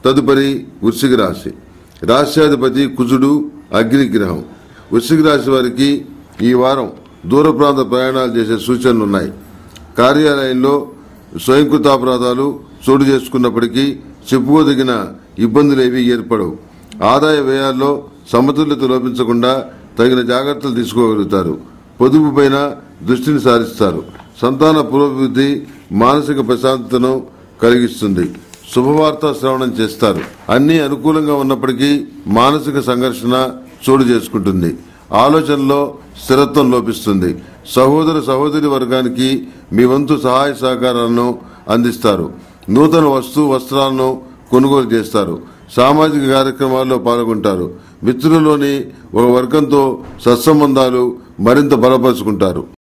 తదుపరి వృశ్చిక రాశి రాశ్యాధిపతి కుజుడు అగ్నిగ్రహం వృశ్చిక రాశి వారికి ఈ వారం దూర ప్రాంత ప్రయాణాలు చేసే సూచనలు ఉన్నాయి కార్యాలయంలో స్వయంకృతాపరాధాలు చోటు చేసుకున్నప్పటికీ చెప్పుకోదగిన ఇబ్బందులేవి ఏర్పడవు ఆదాయ వ్యయాల్లో సమతుల్యత లోపించకుండా తగిన జాగ్రత్తలు తీసుకోగలుగుతారు పొదుపు పైన దృష్టిని సారిస్తారు సంతాన పురోభివృద్ధి మానసిక ప్రశాంతతను కలిగిస్తుంది శుభవార్త శ్రవణం చేస్తారు అన్ని అనుకూలంగా ఉన్నప్పటికీ మానసిక సంఘర్షణ చోటు చేసుకుంటుంది ఆలోచనలో స్థిరత్వం లోపిస్తుంది సహోదర సహోదరి వర్గానికి మీ వంతు సహాయ సహకారాలను అందిస్తారు నూతన వస్తు వస్త్రాలను కొనుగోలు చేస్తారు సామాజిక కార్యక్రమాల్లో పాల్గొంటారు మిత్రులలోని ఒక వర్గంతో సత్సంబంధాలు మరింత బలపరుచుకుంటారు